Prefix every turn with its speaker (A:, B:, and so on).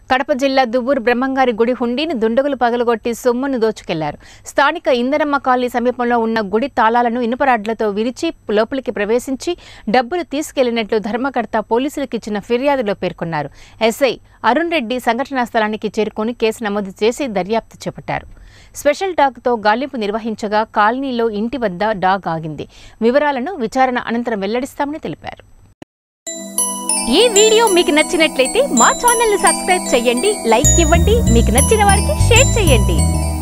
A: కడప జిల్లా దువ్వూరు బ్రహ్మంగారి గుడి హుండీని దుండగులు పగలగొట్టి సొమ్మును దోచుకెళ్లారు స్థానిక ఇందరమ్మ కాలనీ సమీపంలో ఉన్న గుడి తాళాలను ఇనుపరాడ్లతో విరిచి లోపలికి ప్రవేశించి డబ్బులు తీసుకెళ్లినట్లు ధర్మకర్త పోలీసులకు ఇచ్చిన ఫిర్యాదులో పేర్కొన్నారు ఎస్ఐ అరుణ్ రెడ్డి సంఘటనా స్థలానికి చేరుకుని కేసు నమోదు చేసి దర్యాప్తు చేపట్టారు స్పెషల్ డాగ్తో గాలింపు నిర్వహించగా కాలనీలో ఇంటి వద్ద డాగ్ ఆగింది వివరాలను విచారణ అనంతరం వెల్లడిస్తామని తెలిపారు ఈ వీడియో మీకు నచ్చినట్లయితే మా ఛానల్ ని సబ్స్క్రైబ్ చేయండి లైక్ ఇవ్వండి మీకు నచ్చిన వారికి షేర్ చేయండి